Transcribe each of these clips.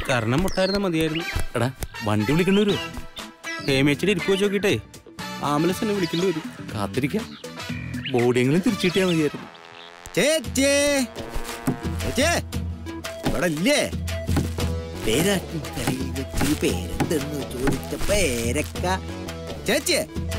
കർണം മുട്ടായിരുന്ന മതിയായിരുന്നു എടാ വണ്ടി വിളിക്കേണ്ടി വരുമോ ഹേമേച്ചിയുടെ ഇരിപ്പ് വെച്ച് നോക്കിയിട്ടേ ആംബുലൻസ് തന്നെ വിളിക്കേണ്ടി വരും കാത്തിരിക്കാം ബോഡിയെങ്കിലും തിരിച്ചു കിട്ടിയാൽ മതിയായിരുന്നു ചേച്ചേ ചേച്ചേ ഇവിടെ ഇല്ലേ പേരാറ്റിൻകരയിൽ വെച്ച് പേരെന്തെന്ന് ചോദിച്ച പേരക്ക ചേച്ചി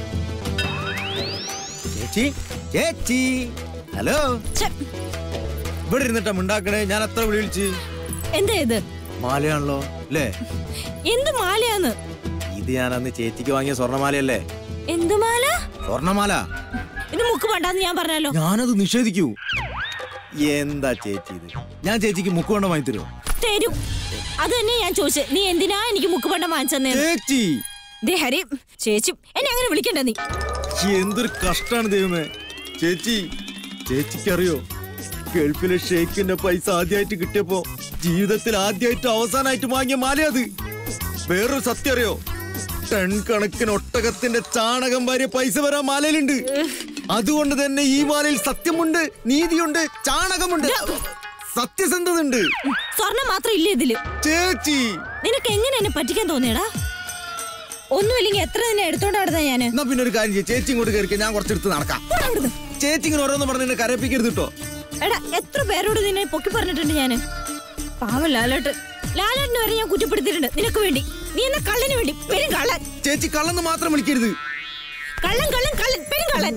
ചേച്ചി ചേച്ചി ഹലോ ഛെ, ഇവിടെ ഇരുന്നിട്ടാ ഉണ്ടാക്കണേ ഞാൻ എത്ര വിളിച്ച് എന്താ ഇത് മാലയാണല്ലോ അല്ലേ എന്ത് മാലയാന്ന് ഇത് ഞാൻ അന്ന് ചേച്ചിക്ക് വാങ്ങിയ സ്വർണ്ണമാലയല്ലേ എന്ത് മാല സ്വർണ്ണമാല ഇത് മുക്ക് പണ്ടാന്ന് ഞാൻ പറഞ്ഞല്ലോ ഞാനത് നിഷേധിക്കൂ എന്താ ചേച്ചി ഇത് ഞാൻ ചേച്ചിക്ക് മുക്കുവണ്ണം വാങ്ങി തരുമോ തരും അത് തന്നെ ഞാൻ ചോദിച്ചത് നീ എന്തിനാ എനിക്ക് മുക്ക് പണ്ടം വാങ്ങിച്ചെന്ന് ചേച്ചി ദേ ഹരി ചേച്ചി എന്നെ അങ്ങനെ വിളിക്കണ്ട നീ എന്തൊരു കഷ്ടാണ് ദൈവമേ ചേച്ചി ചേച്ചിക്കറിയോ ഗൾഫിലെ ഷെയ്ഖിന്റെ പൈസ ആദ്യമായിട്ട് കിട്ടിയപ്പോ ജീവിതത്തിൽ ആദ്യമായിട്ട് അവസാനമായിട്ട് വാങ്ങിയ മാല അത് വേറൊരു സത്യം അറിയോ ടൺ കണക്കിന് ഒട്ടകത്തിന്റെ ചാണകം വാരിയ പൈസ വരാൻ മാലയിലുണ്ട് അതുകൊണ്ട് തന്നെ ഈ മാലയിൽ സത്യമുണ്ട് നീതിയുണ്ട് ചാണകമുണ്ട് സത്യസന്ധതയുണ്ട് സ്വർണം മാത്രം ഇല്ല ഇതില് ചേച്ചി നിനക്ക് എങ്ങനെ എന്നെ പറ്റിക്കാൻ തോന്നിയടാ ഒന്നുമില്ലെങ്കിൽ എത്ര നിന്നെ എടുത്തോണ്ട് നടന്ന ഞാന് എന്നാ പിന്നെ ഒരു കാര്യം ചെയ്യ്. ചേച്ചി ഇങ്ങോട്ട് കയറിക്കാൻ ഞാൻ കുറച്ചെടുത്ത് നടക്കാം പോടാ അവിടുന്ന്. ചേച്ചി ഇങ്ങനെ ഓരോന്ന് പറഞ്ഞ് എന്നെ കരയിപ്പിക്കരുത് കേട്ടോ എടാ എത്ര പേരോട് നിന്നെ പൊക്കി പറഞ്ഞിട്ടുണ്ട് ഞാന് പാവം ലാലേട്ട് ലാലേട്ടിന് വരെ ഞാൻ കുറ്റപ്പെടുത്തിയിട്ടുണ്ട് നിനക്ക് വേണ്ടി നീ എന്ന കള്ളന് വേണ്ടി പെരും കള്ളൻ ചേച്ചി കള്ളന്ന് മാത്രം വിളിക്കരുത് കള്ളൻ കള്ളൻ കള്ളൻ പെരും കള്ളൻ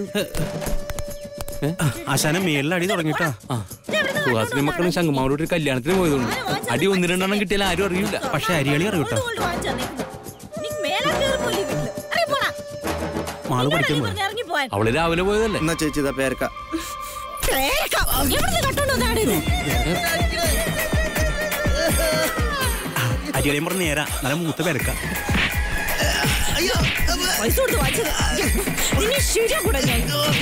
ആശാനം മേളിൽ അടി തുടങ്ങിട്ടാ ആ സുഹാസിന്റെ മക്കളും ശങ്കുമാവോട് ഒരു കല്യാണത്തിന് പോയതുകൊണ്ട് അടി ഒന്ന് രണ്ടെണ്ണം കിട്ടിയാൽ ആരും അറിയില്ല പക്ഷെ അരികളി അറിയൂട്ടാ ഗോൾഡ് വാങ്ങിച്ചാ നിനക്ക്. നീ മേലെ കയറി പോലും വീട്ടില്. ഇറങ്ങി പോടാ. മാള് നിന്നോടാ പഠിക്കാൻ ഈ പോയി പറഞ്ഞ് ഇറങ്ങി പോവാൻ. അവള് രാവിലെ പോയതല്ലേ എന്നാ ചേച്ചി ഇതാ പേരക്ക പേരക്ക. എവിടുന്ന് കട്ടോണ്ട് വന്നതാടാ ഇത്? അരികളെയും പറഞ്ഞ് നേരാ നല്ല മൂത്ത പേരക്ക പൈസ കൊടുത്ത് വാങ്ങിച്ചത്. നിന്നെ ശരിയാക്കൂടാ ഞാൻ.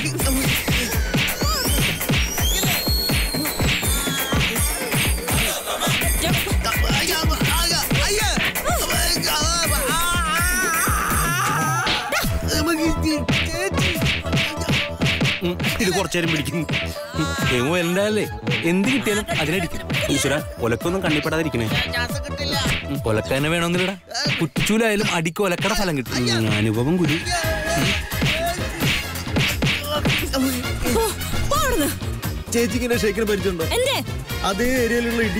ഉം, ഇത് കുറച്ചേരം പിടിക്കും ഹേമു വരണ്ടല്ലേ എന്ത് കിട്ടിയാലും അതിനടിക്കും ഈശ്വര ഒലക്കൊന്നും കണ്ണിപ്പെടാതിരിക്കണേ ഒലക്കന്നെ വേണമെന്നില്ലടാ കുറ്റൂലായാലും അടിക്ക് ഒലക്കട ഫലം കിട്ടും ഉം, അനുഭവം ഗുരു പോ, പോ അവിടുന്ന്. ചേച്ചിക്ക് എന്നെ ഷെയ്ക്കിനെ പരിചയമുണ്ടോ എന്തേ അതേ ഏരിയയിലുള്ള ഇടി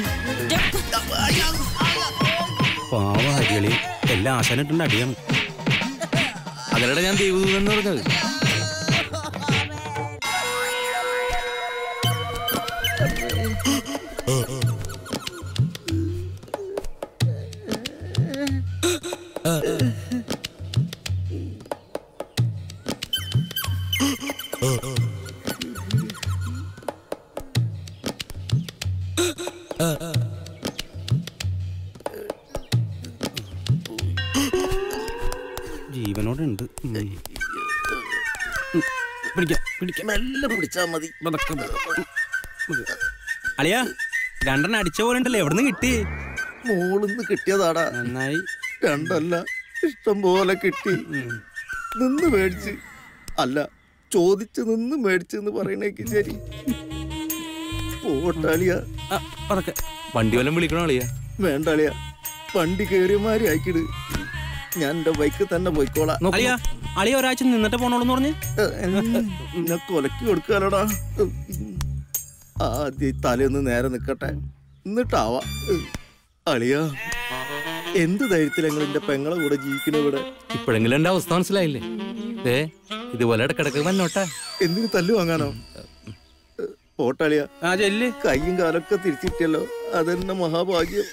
പാവ അരികളി എല്ലാം ആശാനിട്ടുണ്ട് അടിയാണ് അതിലൂടെ ഞാൻ ദൈവദൂതൻ എന്ന് പറഞ്ഞത് ജീവനോടുണ്ട് ഉം. ഉം, പിടിക്കാം പിടിക്കാം മെല്ലെ പിടിച്ചാ മതി പതക്കെ ഉം. അളിയാ രണ്ടെണ്ണം അടിച്ച പോലെ ഉണ്ടല്ലോ എവിടുന്ന് കിട്ടി മോളിന്ന് കിട്ടിയതാടാ നന്നായി രണ്ടല്ല ഇഷ്ടം പോലെ കിട്ടി ഉം. നിന്ന് മേടിച്ച് അല്ല ചോദിച്ച് നിന്ന് മേടിച്ചെന്ന് പറയണേക്ക് ശരി പോട്ടാളിയ ആ, പതക്കെ വണ്ടി വല്ലതും വിളിക്കണോ അളിയാ വേണ്ടാളിയ വണ്ടി കേറിയമാരി ആക്കിട് ഞാൻ എന്റെ ബൈക്ക് തന്നെ പോയിക്കോളാം അളിയാ അളിയ ഒരാഴ്ച നിന്നിട്ട് പോണോളൂ പറഞ്ഞ് എന്നെ കൊലക്കി കൊടുക്കാലോടാ ആദ്യം ഈ തലയൊന്ന് നേരെ നിക്കട്ടെ എന്നിട്ടാവാ അളിയ എന്ത് ധൈര്യത്തിൽ ഞങ്ങൾ എന്റെ പെങ്ങളെ കൂടെ ജീവിക്കണ ഇവിടെ ഇപ്പോഴെങ്കിലും എന്റെ അവസ്ഥ മനസ്സിലായില്ലേ ഏ ഇതുപോലെ ഇടക്കിടക്ക് വന്നോട്ടെ എന്തിനു തല്ലു വാങ്ങാനോ പോട്ടാളിയ ആ ചെല്ല് കൈയും കാലൊക്കെ തിരിച്ചിട്ടല്ലോ അതെന്നെ മഹാഭാഗ്യം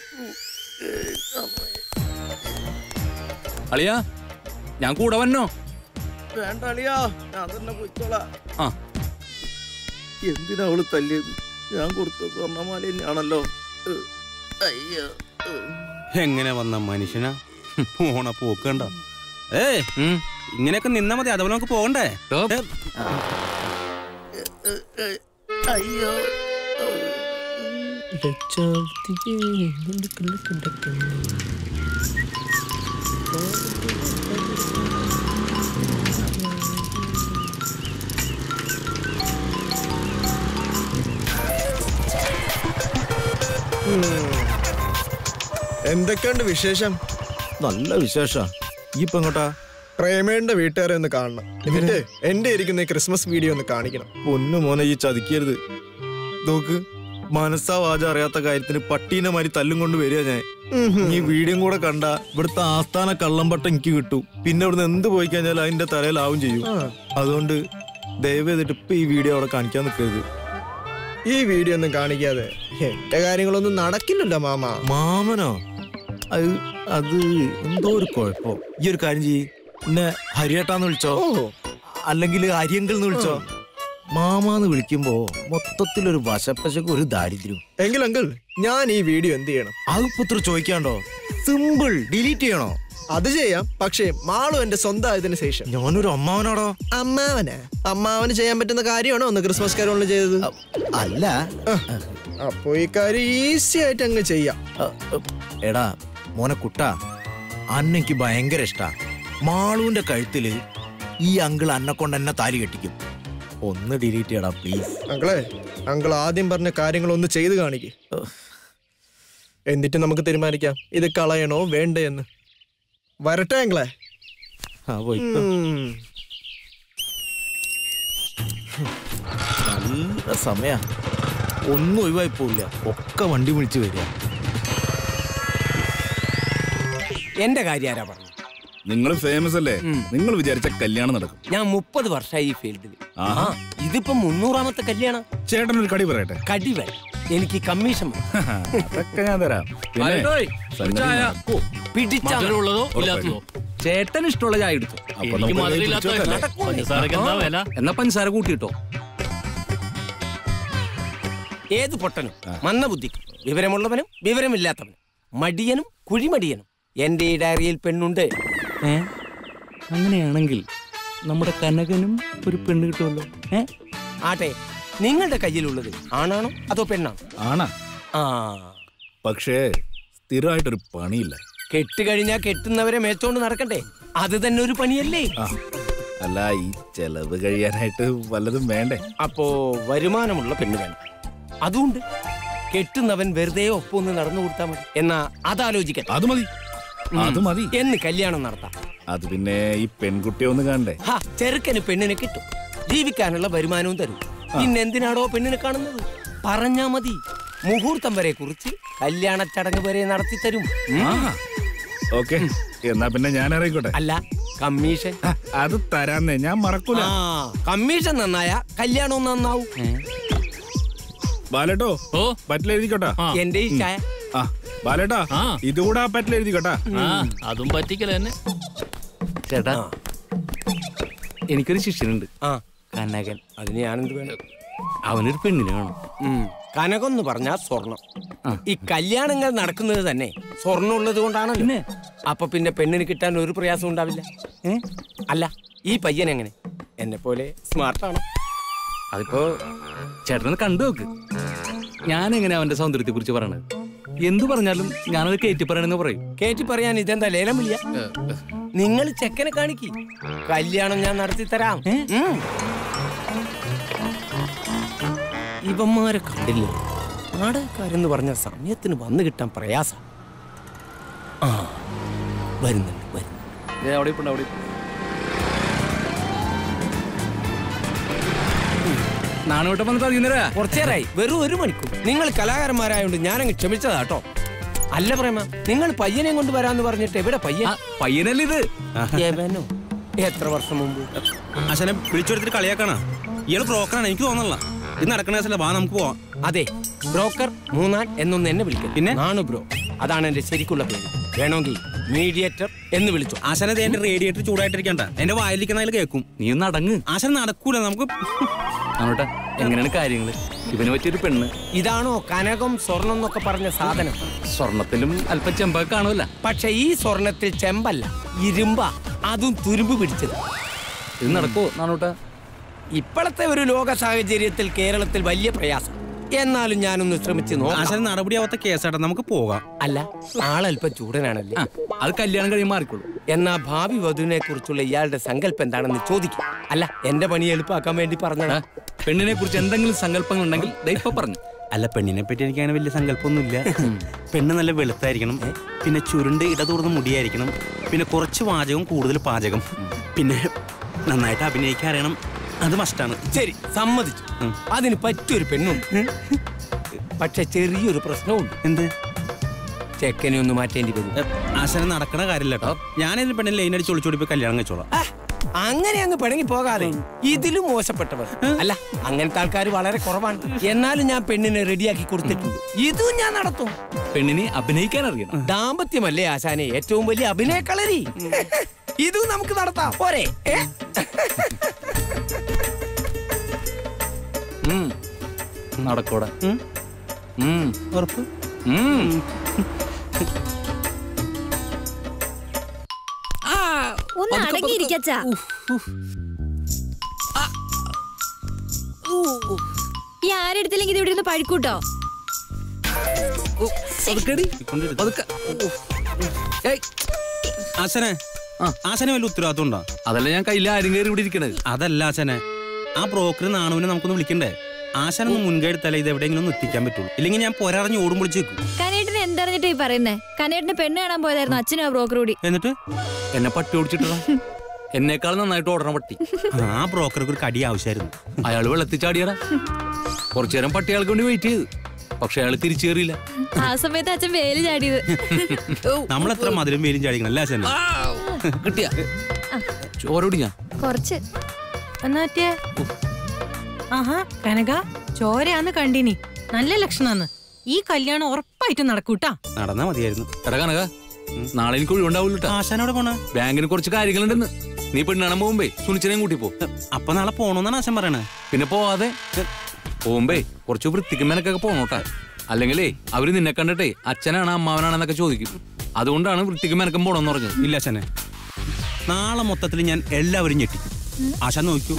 അളിയാ ഞാൻ കൂടെ വന്നോ വേണ്ട അളിയാ ഞാൻ തന്നെ പോയിക്കോളാം ആ എന്തിനാ അവള് തല്ലിയത് ഞാൻ കൊടുത്ത സ്വർണ്ണമാല തന്നെയാണല്ലോ ഏഹ്, അയ്യോ ഏഹ്. എങ്ങനെ വന്ന മനുഷ്യനാ പോണ പോക്കണ്ട ഏ ഉം. ഇങ്ങനെയൊക്കെ നിന്നാ മതി അതുപോലെ നമുക്ക് പോകണ്ടേ സ്റ്റോപ്പ്. ഏ, അയ്യോ എന്തൊക്കെയുണ്ട് വിശേഷം നല്ല വിശേഷ ഈ ഇപ്പൊ എങ്ങോട്ടാ പ്രേമേന്റെ വീട്ടുകാരെ ഒന്ന് കാണണം എന്നിട്ട് എന്റെ ഇരിക്കുന്ന ഈ ക്രിസ്മസ് വീഡിയോ ഒന്ന് കാണിക്കണം പൊന്നു മോനെ ഈ ചതിക്കരുത് നോക്ക് മനസ്സാ വാച അറിയാത്ത കാര്യത്തിന് പട്ടീനെ മാതിരി തല്ലും കൊണ്ട് വരിക ഞാൻ ഈ വീഡിയോ കൂടെ കണ്ട ഇവിടുത്തെ ആസ്ഥാന കള്ളംപട്ട എനിക്ക് കിട്ടും പിന്നെ ഇവിടുന്ന് എന്ത് പോയി കഴിഞ്ഞാൽ അതിന്റെ തലയിലാവും ചെയ്യും അതുകൊണ്ട് ദയവ് ചെയ്തിട്ട് ഇപ്പൊ ഈ വീഡിയോ അവിടെ കാണിക്കാൻ നിൽക്കരുത് ഈ വീഡിയോ ഒന്നും കാണിക്കാതെ എന്റെ കാര്യങ്ങളൊന്നും നടക്കില്ലല്ലോ മാമ മാമനോ അത് അത് എന്തോ ഒരു കുഴപ്പം ഈ ഒരു കാര്യം ചെയ്യ് എന്നെ ഹരിയേട്ടാന്ന് വിളിച്ചോ ഓ അല്ലെങ്കിൽ അരിയങ്കിൾ എന്ന് വിളിച്ചോ മാമാന്ന് വിളിക്കുമ്പോ മൊത്തത്തിലൊരു വശപ്പശക്ക് ഒരു ദാരിദ്ര്യം എങ്കിൽ അങ്കിൾ ഞാൻ ഈ വീഡിയോ എന്ത് ചെയ്യണം അത് പുത്ര ചോദിക്കാണ്ടോ സിമ്പിൾ ഡിലീറ്റ് ചെയ്യണോ അത് ചെയ്യാം പക്ഷേ മാളു എന്റെ സ്വന്തം ആയതിനു ശേഷം ഞാനൊരു അമ്മാവനാടോ അമ്മാവന് അമ്മാവന് ചെയ്യാൻ പറ്റുന്ന കാര്യമാണോ ഒന്ന് ക്രിസ്മസ് കരോളിന് ചെയ്തത് അ- അല്ല അപ്പൊ ഈ കാര്യം ഈസി ആയിട്ട് അങ്ങ് ചെയ്യാം അ, അ, എടാ മോനെ കുട്ട അന്നെനിക്ക് ഭയങ്കര ഇഷ്ടാ മാളുവിന്റെ കഴുത്തില് ഈ അങ്കിൾ അന്നെ കൊണ്ട് എന്നെ താലി കെട്ടിക്കും ഒന്ന് ഡിലീറ്റ് ചെയ്യടാ പ്ലീസ് അങ്കിളെ അങ്കിൾ ആദ്യം പറഞ്ഞ കാര്യങ്ങൾ ഒന്ന് ചെയ്ത് കാണിക്ക് എന്നിട്ട് നമുക്ക് തീരുമാനിക്കാം ഇത് കളയണോ വേണ്ടേ എന്ന് വരട്ടെ അങ്കിളെ ആ പോയി ഉം. നല്ല സമയ ഒന്നും ഒഴിവായി പോവില്ല ഒക്കെ വണ്ടി വിളിച്ച് വരിക എന്റെ കാര്യം ആരാ പറഞ്ഞു നിങ്ങൾ ഫേമസ് അല്ലേ നിങ്ങൾ വിചാരിച്ച കല്യാണം നടക്കും ഞാൻ മുപ്പത് വർഷമായി ഈ ഫീൽഡിൽ ആഹാ. ആ ഇതിപ്പോ മുന്നൂറാമത്തെ കല്യാണം ചേട്ടൻ ഒരു കടി പറയട്ടെ കടി വരെ എനിക്ക് കമ്മീഷൻ വേണം. അതൊക്കെ ഞാൻ തരാം പിന്നെ ആയിട്ടോയ്, സംഗതി ചായ. നടക്കും. പിടിച്ചാ മധുരമുള്ളതോ ഇല്ലാത്തതോ ചേട്ടൻ ഇഷ്ടമുള്ള ചായ എടുത്തു അപ്പൊ എനിക്ക് നമുക്ക് മധുരം ഇത് ഇല്ലാത്ത പിടിച്ച് വെക്കല്ലേ? പഞ്ചസാരക്ക് എന്താ വില എന്നാ പഞ്ചസാര കൂട്ടിട്ടോ ഏത് പൊട്ടനും മന്ദബുദ്ധിക്കും വിവരമുള്ളവനും വിവരമില്ലാത്തവനും മടിയനും കുഴിമടിയനും എന്റെ ഈ ഡയറിയിൽ പെണ്ണുണ്ട് ഏ അങ്ങനെയാണെങ്കിൽ നമ്മുടെ കനകനും ഒരു പെണ്ണ് കിട്ടുമല്ലോ ഏ ആട്ടെ നിങ്ങളുടെ കയ്യിലുള്ളത് ആണാണോ അതോ പെണ്ണാണോ ആണാ ആ പക്ഷേ സ്ഥിരമായിട്ടൊരു പണിയില്ല കെട്ടുകഴിഞ്ഞാ കെട്ടുന്നവരെ മേച്ചോണ്ട് നടക്കണ്ടേ അത് തന്നെ ഒരു പണിയല്ലേ ആ അല്ല ഈ ചെലവ് കഴിയാനായിട്ട് വല്ലതും വേണ്ടേ അപ്പോ വരുമാനമുള്ള പെണ്ണ് വേണം അതുകൊണ്ട് കെട്ടുന്നവൻ വെറുതെ ഒപ്പൊന്ന് നടന്നു കൊടുത്താൽ മതി എന്നാ അതാലോചിക്കട്ടെ അത് മതി അത് മതി എന്ന് കല്യാണം നടത്താം അത് പിന്നെ ഈ പെൺകുട്ടിയെ ഒന്ന് കാണണ്ടേ ഹാ ചെറുക്കന് പെണ്ണിനെ കിട്ടും ജീവിക്കാനുള്ള വരുമാനവും തരും പിന്നെന്തിനാടോ പെണ്ണിനെ കാണുന്നത് പറഞ്ഞാ മതി മുഹൂർത്തം വരെ കുറിച്ച് കല്യാണ ചടങ്ങ് വരെ നടത്തി തരും ഉം. ഓക്കെ എന്നാ പിന്നെ ഞാൻ ഇറങ്ങിക്കോട്ടെ അല്ല കമ്മീഷൻ ആ, അത് തരാന്നേ ഞാൻ മറക്കൂല ആ കമ്മീഷൻ നന്നായ കല്യാണവും നന്നാവും ബാലേട്ടോ ഓ പറ്റില്ല എഴുതിക്കോട്ടാ ആ. എന്റെ ഈ ചായ ആ ബാലേട്ടാ ആ. ഇതുകൂടെ ആ പറ്റില്ല എഴുതിക്കോട്ടാ ആ അതും പറ്റിക്കല തന്നെ ചേട്ടാ എനിക്കൊരു ശിഷ്യനുണ്ട് ആ കനകൻ അതിന് ഞാനെന്ത് വേണം അവനൊരു പെണ്ണിനെ വേണം ഉം. കനകം എന്ന് പറഞ്ഞാൽ സ്വർണം ആ. ഈ കല്യാണങ്ങൾ നടക്കുന്നത് തന്നെ സ്വർണം ഉള്ളത് കൊണ്ടാണല്ലോ പിന്നെ? അപ്പൊ പിന്നെ പെണ്ണിന് കിട്ടാൻ ഒരു പ്രയാസം ഉണ്ടാവില്ല ഏ? അല്ല ഈ പയ്യൻ എങ്ങനെ എന്നെ പോലെ സ്മാർട്ടാണ് അതിപ്പോ ചേട്ടനത് കണ്ടു നോക്ക് ഞാൻ എങ്ങനെയാ അവന്റെ സൗന്ദര്യത്തെ കുറിച്ച് പറയണത് എന്തു പറഞ്ഞാലും ഞാനത് കയറ്റി പറയണെന്ന് പറയും കേറ്റി പറയാൻ ഇതെന്താ ലേലം വിളിയ നിങ്ങൾ ചെക്കനെ കാണിക്ക് കല്യാണം ഞാൻ നടത്തി തരാം ഉം. ഇവന്മാരെ കണ്ടില്ലേ നാടകക്കാരെന്ന് പറഞ്ഞ സമയത്തിന് വന്നു കിട്ടാൻ പ്രയാസ ആ വരുന്നുണ്ട് വരുന്നുണ്ട് ഏ, അവിടെ ഇപ്പുണ്ട്, അവിടെ ഇപ്പുണ്ട്. നാണോട്ടം വന്നിട്ട് അറിയുന്നരാ കുറച്ചേരായി വെറും ഒരു മണിക്കൂർ നിങ്ങൾ കലാകാരന്മാരായോണ്ട് ഞാനങ്ങ് ക്ഷമിച്ചതാട്ടോ അല്ല പ്രേമ നിങ്ങൾ പയ്യനെ കൊണ്ട് വരാന്ന് പറഞ്ഞിട്ട് എവിടെ പയ്യൻ പയ്യനല്ലേ ഇത് എവനോ എത്ര വർഷം മുമ്പ് അച്ഛനെ വിളിച്ചെടുത്തിട്ട് കളിയാക്കാണാ ഇയാള് ബ്രോക്കറാണ് എനിക്ക് തോന്നല്ല ഇത് നടക്കണ ദിവസം വാ നമുക്ക് പോവാം അതെ ബ്രോക്കർ മൂന്നാൻ എന്നൊന്ന് എന്നെ വിളിക്കും പിന്നെ? നാണു ബ്രോ അതാണ് എന്റെ ശരിക്കുള്ള പേര് വേണമെങ്കിൽ മീഡിയേറ്റർ എന്ന് വിളിച്ചു ആശാനെ എന്റെ റേഡിയേറ്റർ ചൂടായിട്ടിരിക്കണ്ട എന്റെ വായിലിരിക്കുന്ന അതിൽ കേൾക്കും നീ ഒന്ന് അടങ്ങ് ആശാൻ നടക്കൂല നമുക്ക് നാണോട്ടാ എങ്ങനെയാണ് കാര്യങ്ങള് ഇവന് പറ്റിയൊരു പെണ്ണ് ഇതാണോ കനകം സ്വർണം എന്നൊക്കെ പറഞ്ഞ സാധനം സ്വർണത്തിലും അല്പം ചെമ്പൊക്കെ കാണുമല്ല പക്ഷെ ഈ സ്വർണത്തിൽ ചെമ്പല്ല ഇരുമ്പ അതും തുരുമ്പ് പിടിച്ചത് ഇത് നടക്കോ നാണോട്ടാ ഇപ്പോഴത്തെ ഒരു ലോക സാഹചര്യത്തിൽ കേരളത്തിൽ വലിയ പ്രയാസം എന്നാലും ഞാനൊന്ന് ശ്രമിച്ച് നോക്കാം ആശാൻ നടപടിയാവാത്ത കേസാട്ടാ നമുക്ക് പോകാം അല്ല ആളല്പം ചൂടനാണല്ലേ ആ അത് കല്യാണം കഴിയുമ്പോൾ മാറിക്കോളൂ എന്നാ ഭാവി വധുവിനെ കുറിച്ചുള്ള ഇയാളുടെ സങ്കല്പം എന്താണെന്ന് ചോദിക്കും അല്ല എന്റെ പണി എളുപ്പമാക്കാൻ വേണ്ടി പറഞ്ഞതാ പെണ്ണിനെ കുറിച്ച് എന്തെങ്കിലും സങ്കല്പങ്ങൾ ഉണ്ടെങ്കിൽ ദേ ഇപ്പൊ പറഞ്ഞു അല്ല പെണ്ണിനെ പറ്റി എനിക്ക് അങ്ങനെ വലിയ സങ്കല്പമൊന്നുമില്ല പെണ്ണ് നല്ല വെളുത്തായിരിക്കണം പിന്നെ ചുരുണ്ട് ഇടതൂർന്ന മുടിയായിരിക്കണം പിന്നെ കുറച്ച് വാചകം കൂടുതൽ പാചകം പിന്നെ നന്നായിട്ട് അഭിനയിക്കാൻ അറിയണം അത് മസ്റ്റാണ് ശരി സമ്മതിച്ചു ഉം. അതിന് പറ്റിയൊരു പെണ്ണുണ്ട് പക്ഷെ ചെറിയൊരു പ്രശ്നമുണ്ട് എന്ത് ചെക്കനെ ഒന്ന് മാറ്റേണ്ടി വരും ആശാനം നടക്കണ കാര്യമില്ല കേട്ടോ ഞാനതിന് പെണ്ണിനെ ലൈൻ അടിച്ച് ഒളിച്ചോടി പോയി കല്യാണം കഴിച്ചോളാം ആ, അങ്ങനെ അങ്ങ് പിണങ്ങി പോകാതെ ഇതിലും മോശപ്പെട്ടവർ അല്ല അങ്ങനത്തെ ആൾക്കാർ വളരെ കുറവാണ് എന്നാലും ഞാൻ പെണ്ണിനെ റെഡിയാക്കി കൊടുത്തിട്ടുണ്ട് ഇതും ഞാൻ നടത്തും പെണ്ണിനെ അഭിനയിക്കാൻ അറിയണം ദാമ്പത്യമല്ലേ ആശാനെ ഏറ്റവും വലിയ അഭിനയ കളരി ഇതും നമുക്ക് നടത്താം പോരെ ഏ? ഉം. നടക്കോടെ ഉം. ഉം. ഉറപ്പ് ഉം. ഒന്ന് അടങ്ങിയിരിക്കച്ചാ ഈ ആരെടുത്തില്ലെങ്കിൽ ഇത് ഇവിടെ നിന്ന് പഴുക്കൂട്ടോ പതുക്കെ. ഏയ്. ആശനെ ആ. ആശനെ വല്ല ഉത്തരവാദിത്വം ഉണ്ടോ അതല്ല ഞാൻ കയ്യിൽ ആരും കയറി ഇവിടെ ഇരിക്കണത് അതല്ല ആശനെ ആ ബ്രോക്കർ നാണുവിനെ നമുക്കൊന്ന് വിളിക്കണ്ടേ ആശാനൊന്ന് മുൻകൈ എടുത്താലേ ഇത് എവിടെയെങ്കിലും ഒന്ന് എത്തിക്കാൻ പറ്റുള്ളൂ ഇല്ലെങ്കിൽ ഞാൻ പൊരറിഞ്ഞ് ഓടും വിളിച്ച് വെക്കും കനേട്ടിന് എന്തറിഞ്ഞിട്ടാ ഈ പറയുന്നേ കനേട്ടിന് പെണ്ണ് കാണാൻ പോയതായിരുന്നു അച്ഛനും ആ ബ്രോക്കർ കൂടി എന്നിട്ട് എന്നെ പട്ടി ഓടിച്ചിട്ടാ എന്നേക്കാൾ നന്നായിട്ട് ഓടണ പട്ടി ആ ബ്രോക്കർക്ക് ഒരു കടി ആവശ്യമായിരുന്നു അയാൾ വെള്ളത്തിൽ ചാടിയടാ കുറച്ചു നേരം പട്ടി അയാൾക്ക് വേണ്ടി വെയിറ്റ് ചെയ്തു പക്ഷെ അയാൾ തിരിച്ചു കയറിയില്ല ആ സമയത്ത് അച്ഛൻ വേല് ചാടിയത് നമ്മൾ എത്ര മധുരം പേരും ചാടിക്കണം അല്ലേ ആശാനെ കിട്ടിയ ചോരോടി ഞാൻ കുറച്ച് എന്നാ പറ്റിയേ ആഹാ കനക ചോരയാന്ന് കണ്ടിനി നല്ല ലക്ഷണാന്ന് ഈ കല്യാണം ഉറപ്പായിട്ടും നടക്കൂട്ടാ നടന്നാ മതിയായിരുന്നു എടാ കനക നാളെ എനിക്ക് ഒഴിവുണ്ടാവില്ല ആശാനോടെ പോണ ബാങ്കിന് കുറച്ച് കാര്യങ്ങളുണ്ടെന്ന് നീ പെണ്ണാണാൻ പോകുമ്പേ സുനിച്ചനെയും കൂട്ടി പോ അപ്പൊ നാളെ പോണോന്നാണ് ആശാൻ പറയണേ പിന്നെ പോവാതെ പോകുമ്പേ കുറച്ച് വൃത്തിക്കും മെനക്കൊക്കെ പോണോട്ടാ അല്ലെങ്കിലേ അവര് നിന്നെ കണ്ടിട്ടേ അച്ഛനാണ് അമ്മാവനാണെന്നൊക്കെ ചോദിക്കും അതുകൊണ്ടാണ് വൃത്തിക്കും മെനക്കും പോണെന്ന് പറഞ്ഞത് ഇല്ല ആശാനെ നാളെ മൊത്തത്തിൽ ഞാൻ എല്ലാവരും ഞെട്ടിക്കും ആശാൻ നോക്കൂ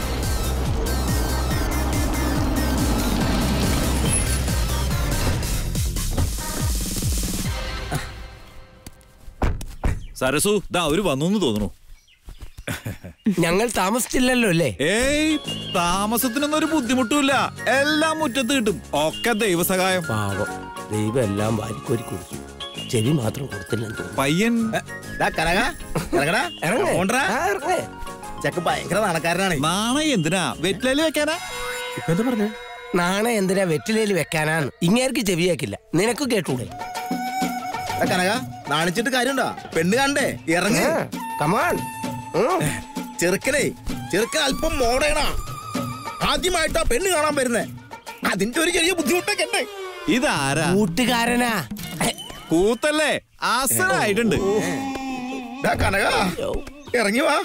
സരസു ദാ അവര് വന്നു തോന്നുന്നു ഞങ്ങൾ താമസിച്ചില്ലല്ലോ അല്ലേ ഏയ് താമസത്തിനൊന്നും ഒരു ബുദ്ധിമുട്ടുമില്ല എല്ലാം മുറ്റത്ത് കിട്ടും ഒക്കെ ദൈവസഹായം പാവം ദൈവം എല്ലാം വാരിക്കോരി കൊടുത്തു ചെവി മാത്രം കൊടുത്തില്ലെന്ന് തോന്നുന്നു പയ്യൻ ഡാ, കനക, ഇറങ്ങടാ. ഇറങ്ങ്. പോണ്ടെടാ. ആ, ഇറങ്ങ്. ചെക്കൻ ഭയങ്കര നാണക്കാരനാണ് നാണ എന്തിനാ വെറ്റിലയില് വെക്കാനാ നാണ എന്തിനാ വെറ്റിലയിൽ വെക്കാനാന്ന് ഇങ്ങേർക്ക് ചെവിയാക്കില്ല നിനക്ക് കേട്ടൂടെ ഡാ, കനക നാണിച്ചിട്ട് കാര്യണ്ടാ പെണ്ണ് കണ്ടേ ഇറങ്ങ് കമാൺ ചെറുക്കനെ ചെറുക്കൻ അല്പം മോടേണാ ആദ്യമായിട്ടാ പെണ്ണ് കാണാൻ വരുന്നേ അതിന്റെ ഒരു ചെറിയ ബുദ്ധിമുട്ടൊക്കെ ഉണ്ട് ഇതാരാ കൂട്ടുകാരനാ കൂത്തല്ലേ ആസനായിട്ടുണ്ട് ഡാ, കനക ഇറങ്ങി വാ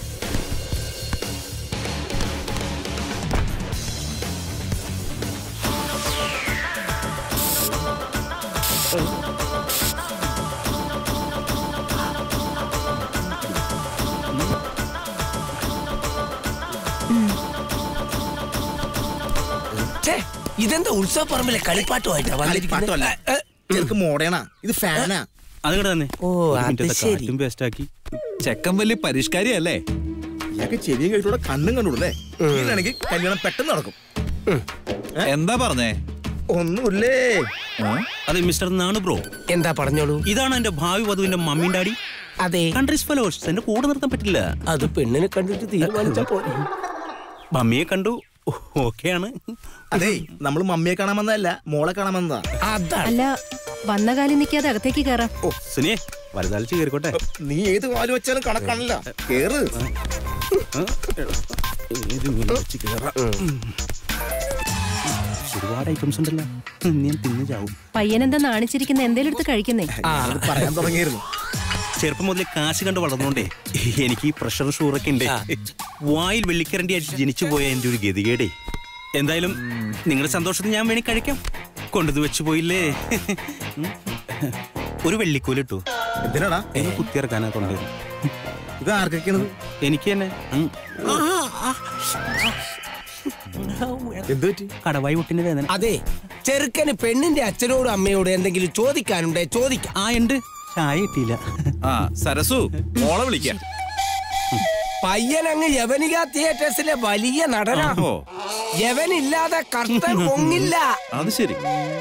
ഛേ, ഇതെന്താ ഉത്സവപ്പറമ്പിലെ കളിപ്പാട്ടുമായിട്ടാ കളിപ്പാട്ടമല്ല വന്നിരിക്കുന്നത് ചെറുക്ക് മോടേണാ ഇത് ഫാനാ അത് കേട്ട് തന്നെ ഓ, അത് ശരി. കാറ്റും പേസ്റ്റാക്കി ചെക്കൻ വലിയ പരിഷ്കാരിയല്ലേ ഇയാൾക്ക് ചെവിയും കഴിച്ചൂടെ കണ്ണും കണ്ടുള്ളേ ഇല്ലാണെങ്കിൽ കല്യാണം പെട്ടെന്ന് നടക്കും എന്താ പറഞ്ഞേ ഒന്നുമില്ലേ അതെ മിസ്റ്റർ നാണു ബ്രോ എന്താ പറഞ്ഞോളൂ ഇതാണ് എന്റെ ഭാവി വധുവിന്റെ മമ്മീൻ ഡാഡി അതെ കൺട്രീസ് ഫെലോസ് എന്റെ കൂടെ നിർത്താൻ പറ്റില്ല അത് പെണ്ണിനെ കണ്ടിട്ട് തീരുമാനിച്ചപ്പോ മമ്മിയെ കണ്ടു ഓക്കെയാണ് അതെ നമ്മൾ മമ്മിയെ കാണാൻ വന്നതല്ല മോളെ കാണാൻ വന്നതാ അതാണ് അല്ല വന്ന കാലം നിൽക്കാതെ അകത്തേക്ക് കയറാം ഓ സുനിയെ വലുതാളിച്ച് കയറിക്കോട്ടെ നീ ഏത് കാല് വെച്ചാലും കണക്കാണല്ല കേറ് ഏത് ഇങ്ങനെ വെച്ച് കേറാം. ഒരുപാട് ഐറ്റംസ് ഉണ്ടല്ലോ നീ തിന്നു ചാവും പയ്യനെന്താ നാണിച്ചിരിക്കുന്ന എന്തേലും എടുത്ത് കഴിക്കുന്നേ അത് പറയാൻ തുടങ്ങിയിരുന്നു ചെറുപ്പം മുതലേ കാശ് കണ്ട് വളർന്നോണ്ടേ എനിക്ക് ഈ പ്രഷർ ഷുഗറൊക്കെ ഉണ്ട് വായിൽ വെള്ളിക്കരണ്ടിയായിട്ട് ജനിച്ചു പോയ എന്റെ ഒരു ഗതികേടേ എന്തായാലും നിങ്ങളുടെ സന്തോഷത്തിന് ഞാൻ വേണി കഴിക്കാം കൊണ്ടത് വെച്ച് പോയില്ലേ ഉം. ഒരു വെള്ളിക്കോലിട്ടു എന്തിനാടാ ഒന്ന് കുത്തിയിറക്കാനാ കൊണ്ടുവരും ഇത് ആർക്കൊക്കെയാണത് എനിക്ക് തന്നെ ഉം. എന്ത് പറ്റി കടവായി പൊട്ടിന്റെ വേദന അതെ ചെറുക്കന് പെണ്ണിന്റെ അച്ഛനോടും അമ്മയോടും എന്തെങ്കിലും ചോദിക്കാനുണ്ടേ ചോദിക്കാം ആ ഉണ്ട് ചായ കിട്ടിയില്ല ആ സരസു മോളെ വിളിക്കാം പയ്യൻ അങ്ങ് യവനിക തിയേറ്റേഴ്സിലെ വലിയ നടനാ ഓ യവനില്ലാതെ കർത്തൻ പൊങ്ങില്ല അത് ശരി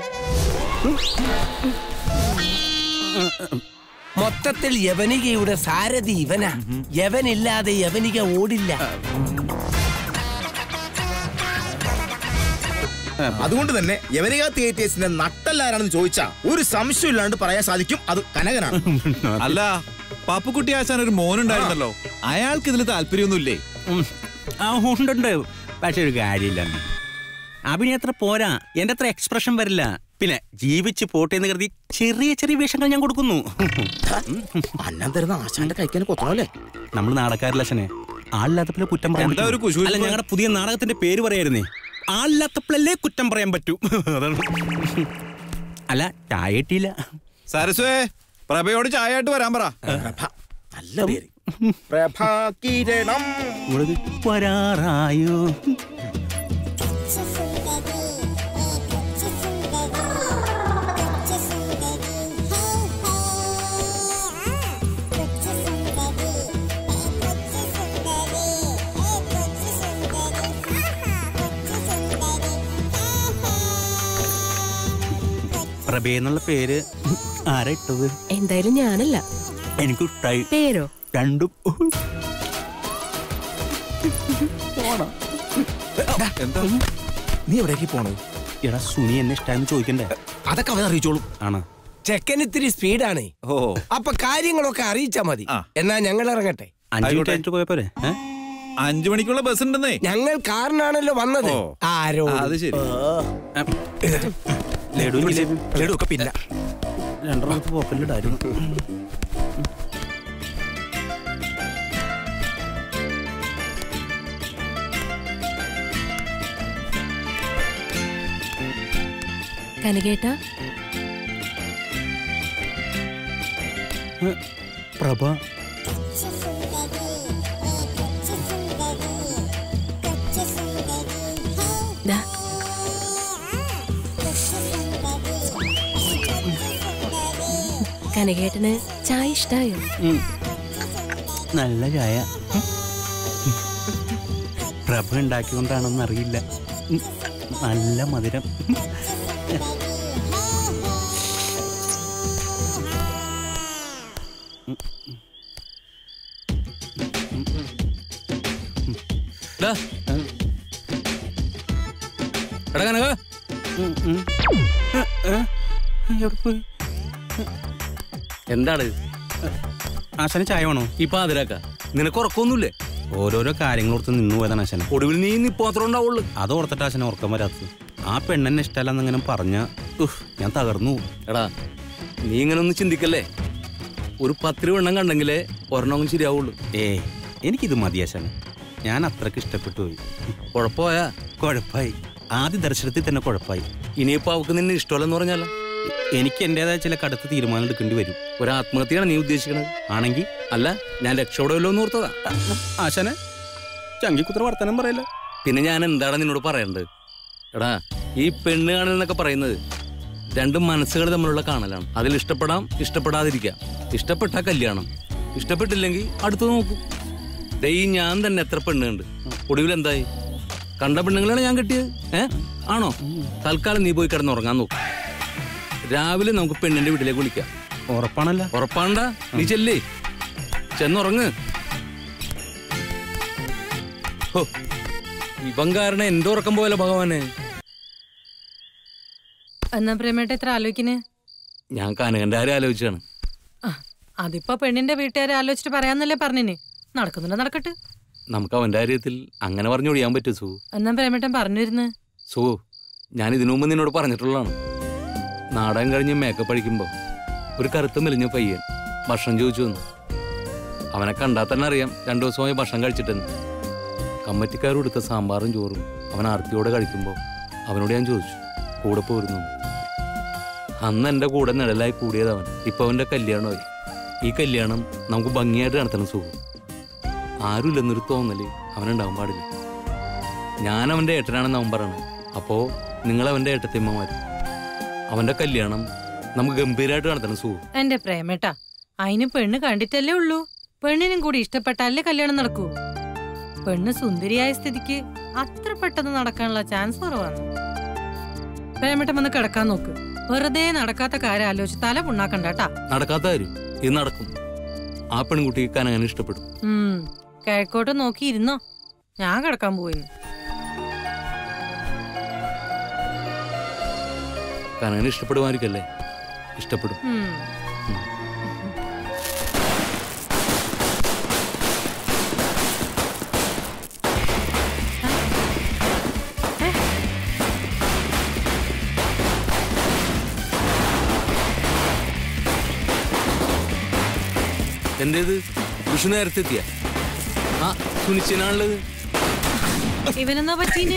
മൊത്തത്തിൽ യവനികയുടെ സാരഥി ഇവനാ യവനില്ലാതെ യവനിക ഓടില്ല അതുകൊണ്ട് തന്നെ യവനിക തിയേറ്റേഴ്സിന്റെ നട്ടല്ലാരാണെന്ന് ചോദിച്ചാ ഒരു സംശയം ഇല്ലാണ്ട് പറയാൻ സാധിക്കും അത് കനകനാണ് അല്ല പപ്പുക്കുട്ടി ആശാൻ ഒരു മോനുണ്ടായിരുന്നല്ലോ അയാൾക്ക് ഇതിൽ താല്പര്യമൊന്നുമില്ലേ ഉം. ആ ഉണ്ടുണ്ട് പക്ഷെ ഒരു കാര്യമില്ല അഭിനയം അത്ര പോരാ എന്റെ അത്ര എക്സ്പ്രഷൻ വരില്ല പിന്നെ ജീവിച്ച് പോട്ടെ എന്ന് കരുതി ചെറിയ ചെറിയ വേഷങ്ങൾ ഞാൻ കൊടുക്കുന്നു അന്നം തരുന്ന ആശാന്റെ കഴിക്കാൻ കൊത്തണല്ലേ നമ്മൾ നാടക്കാരില്ലശനെ ആളില്ലാത്തപ്പോഴേ കുറ്റം പറയാൻ എന്താ ഒരു പറ്റൂ. കുശുമ്പ്? അല്ല ഞങ്ങളുടെ പുതിയ നാടകത്തിന്റെ പേര് പറയായിരുന്നേ ആളില്ലാത്തപ്പോഴല്ലേ കുറ്റം പറയാൻ പറ്റൂ അതാണ് അല്ല ചായ കിട്ടിയില്ല സരസ്വേ പ്രഭയോട് ചായ ആയിട്ട് വരാൻ പറ പ്രഭ നല്ല പേര് പ്രഭാകിരണം ഇവിടെ വരാറായോ പ്രഭ എന്നുള്ള പേര് ആരാ ഇട്ടത് എന്തായാലും ഞാനല്ല എനിക്ക് ഇഷ്ടായി പേരോ രണ്ടും എന്താ നീ എവിടേക്ക് പോണത് എടാ സുനി എന്നെ ഇഷ്ടായെന്ന് ചോദിക്കണ്ടേ അതൊക്കെ അവൻ അറിയിച്ചോളും ആണോ ചെക്കൻ ഇത്തിരി സ്പീഡാണേ ഓ അപ്പൊ കാര്യങ്ങളൊക്കെ അറിയിച്ചാ മതി ആ. എന്നാ ഞങ്ങൾ ഇറങ്ങട്ടെ അഞ്ചു മിനിറ്റ് ആയിക്കോട്ടെ. കഴിഞ്ഞിട്ട് പോയ പോരെ ഏ? അഞ്ചു മണിക്കുള്ള ബസ് ഉണ്ടെന്നേ ഞങ്ങൾ കാറിനാണല്ലോ വന്നത് ഓ. ആരോ അത് ശരി ലഡു ജിലേബി ലഡു ഒക്കെ പിന്നെ രണ്ടെണ്ണം പോക്കലിടായിരുന്നു കനകേട്ട പ്രഭ ദാ കനകേട്ടന് ചായ ഇഷ്ടായോ ഉം. നല്ല ചായ പ്രഭ ഉണ്ടാക്കിക്കൊണ്ടാണെന്ന് അറിയില്ല ഉം. നല്ല മധുരം ഡാ. എടാ കനക ഉം, ഉം. ഏ, ഏ, എവിടെ പോയി? എന്താണ് ആശാന് ചായ വേണോ ഈ പാതിരാക്ക നിനക്ക് ഉറക്കമൊന്നുമില്ലേ ഓരോരോ കാര്യങ്ങളോർത്ത് നിന്നു പോയതാണ് ആശാന ഒടുവിൽ നീ നിപ്പ് മാത്രം ഉണ്ടാവുള്ളൂ അത് ഓർത്തിട്ട് ആശാന ഉറക്കം വരാത്തത് ആ പെണ്ണെന്നെ ഇഷ്ടമല്ലെന്നെങ്ങനെ പറഞ്ഞ ഞാൻ തകർന്നു പോകും. എടാ നീ ഇങ്ങനെ ഒന്ന് ചിന്തിക്കല്ലേ ഒരു പത്ത് രൂപ എണ്ണം കണ്ടെങ്കിലേ ഒരെണ്ണം ശരിയാവുള്ളൂ ഏ എനിക്കിത് മതി ആശാന ഞാൻ അത്രക്ക് ഇഷ്ടപ്പെട്ടു പോയി കുഴപ്പമായാ കുഴപ്പമായി ആദ്യ ദർശനത്തിൽ തന്നെ കുഴപ്പമായി ഇനിയിപ്പോ അവക്ക് നിന്നെ ഇഷ്ടമല്ലെന്ന് പറഞ്ഞാലോ എനിക്ക് എന്റേതായ ചില കടുത്ത തീരുമാനം എടുക്കേണ്ടി വരും ഒരു ആത്മഹത്യയാണ് നീ ഉദ്ദേശിക്കണത് ആണെങ്കിൽ അല്ല ഞാൻ രക്ഷപ്പെടല്ലോ എന്ന് ഓർത്തതാ ആശാനെ ചങ്കിക്കുത്ര വർത്തനം പറയല്ല പിന്നെ ഞാൻ എന്താണ് നിന്നോട് പറയേണ്ടത് എടാ ഈ പെണ്ണ് കാണൽ എന്നൊക്കെ പറയുന്നത് രണ്ട് മനസ്സുകൾ തമ്മിലുള്ള കാണലാണ് അതിൽ ഇഷ്ടപ്പെടാം ഇഷ്ടപ്പെടാതിരിക്കാം ഇഷ്ടപ്പെട്ട കല്യാണം ഇഷ്ടപ്പെട്ടില്ലെങ്കിൽ അടുത്ത് നോക്കും ദേ ഈ ഞാൻ തന്നെ എത്ര പെണ്ണുണ്ട് ഒടുവിൽ എന്തായി കണ്ട പെണ്ണുങ്ങളാണ് ഞാൻ കിട്ടിയത് ഏ ആണോ തൽക്കാലം നീ പോയി കിടന്നുറങ്ങാൻ നോക്കും രാവിലെ നമുക്ക് പെണ്ണിന്റെ വീട്ടിലേക്ക് വിളിക്കാം ഉറപ്പാണല്ല ഉറപ്പാണ്ടാ നീ ചെല്ലേ ചെന്നുറങ്ങ് ഹോ, ഇവൻ കാരണം എന്തോ ഉറക്കം പോലെ ഭഗവാനെ എന്നാ പ്രേമേട്ട എത്ര ആലോചിക്കുന്നേ ഞാൻ കനകന്റെ കാര്യം ആലോചിച്ചാണ് അതിപ്പോ പെണ്ണിന്റെ വീട്ടുകാരെ ആലോചിച്ചിട്ട് പറയാന്നല്ലേ പറഞ്ഞിന് നടക്കുന്നുണ്ട് നടക്കട്ടെ നമുക്ക് അവന്റെ കാര്യത്തിൽ അങ്ങനെ പറഞ്ഞു ഒഴിയാൻ പറ്റും സു എന്നാ പ്രേമേട്ടൻ പറഞ്ഞിരുന്നു സു ഞാൻ ഇതിനു മുമ്പ് നിന്നോട് പറഞ്ഞിട്ടുള്ളതാണ് നാടകം കഴിഞ്ഞ് മേക്കപ്പ് അടിക്കുമ്പോൾ ഒരു കറുത്ത മെലിഞ്ഞ പയ്യൻ ഭക്ഷണം ചോദിച്ചു വന്നു അവനെ കണ്ടാൽ തന്നെ അറിയാം രണ്ടു ദിവസമായി ഭക്ഷണം കഴിച്ചിട്ടെന്ന് കമ്മറ്റിക്കാർ കൊടുത്ത സാമ്പാറും ചോറും അവൻ ആർത്തിയോടെ കഴിക്കുമ്പോൾ അവനോട് ഞാൻ ചോദിച്ചു കൂടെ പോരുന്നു അന്ന് എൻ്റെ കൂടെ നിഴലായി കൂടിയത് അവൻ ഇപ്പൊ അവൻ്റെ കല്യാണമായി ഈ കല്യാണം നമുക്ക് ഭംഗിയായിട്ട് നടത്തണം സുഖം ആരുമില്ലെന്നൊരു തോന്നല് അവനുണ്ടാവാൻ പാടില്ല ഞാൻ അവൻ്റെ ഏട്ടനാണെന്ന് അവൻ പറയണം അപ്പോൾ നിങ്ങൾ അവൻ്റെ ഏട്ടത്തിമ്മമാര് അവൻ്റെ കല്യാണം നമുക്ക് ഗംഭീരമായിട്ട് നടത്തണം സുഖം എന്റെ പ്രേമേട്ട അതിന് പെണ്ണ് കണ്ടിട്ടല്ലേ ഉള്ളൂ പെണ്ണിനും കൂടി ഇഷ്ടപ്പെട്ടാലേ കല്യാണം നടക്കൂ പെണ്ണ് സുന്ദരിയായ സ്ഥിതിക്ക് അത്ര പെട്ടെന്ന് നടക്കാനുള്ള ചാൻസ് കുറവാണ് പ്രേമട്ടം വന്ന് കിടക്കാൻ നോക്ക് വെറുതെ നടക്കാത്ത കാര്യം ആലോചിച്ച് തല പുണ്ണാക്കണ്ട കേട്ടാ നടക്കാത്ത കാര്യം ഇത് നടക്കും ആ പെൺകുട്ടിക്ക് കനകനെ ഇഷ്ടപ്പെടും ഉം കിഴക്കോട്ട് നോക്കി ഇരുന്നോ ഞാൻ കിടക്കാൻ പോയിന്ന് കനകനെ ഇഷ്ടപ്പെടുമായിരിക്കല്ലേ ഇഷ്ടപ്പെടും ഉം. എന്തേത് വിഷു നേരത്തെ എത്തിയ ആ സുനിശ്ചനാണുള്ളത് ഇവനെന്നാ പറ്റീന്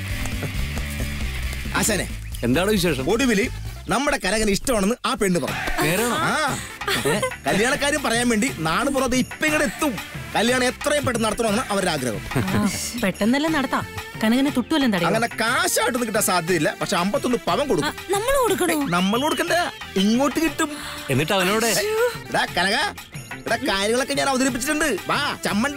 ആശാനെ എന്താണ് വിശേഷം ഒടുവില് നമ്മുടെ കനകന് ഇഷ്ടമാണെന്ന് ആ പെണ്ണ് പറഞ്ഞു നേരാണോ ആ കല്യാണക്കാരും പറയാൻ വേണ്ടി നാട് പുറത്ത് ഇപ്പൊ ഇങ്ങോട്ട് എത്തും കല്യാണം എത്രയും പെട്ടെന്ന് നടത്തണമെന്ന് അവരുടെ ആഗ്രഹം ആ, പെട്ടെന്നല്ലേ നടത്താം കനകനെ തുട്ടുവല്ലോ തടയാ അങ്ങനെ കാശായിട്ടൊന്നും കിട്ടാൻ സാധ്യതയില്ല പക്ഷെ അമ്പത്തൊന്ന് പവൻ കൊടുക്കും നമ്മൾ കൊടുക്കണോ നമ്മൾ കൊടുക്കണ്ട ഇങ്ങോട്ട് കിട്ടും എന്നിട്ട് അവനോടെ എടാ കനക എടാ കാര്യങ്ങളൊക്കെ ഞാൻ അവതരിപ്പിച്ചിട്ടുണ്ട് വാ ചമ്മണ്ട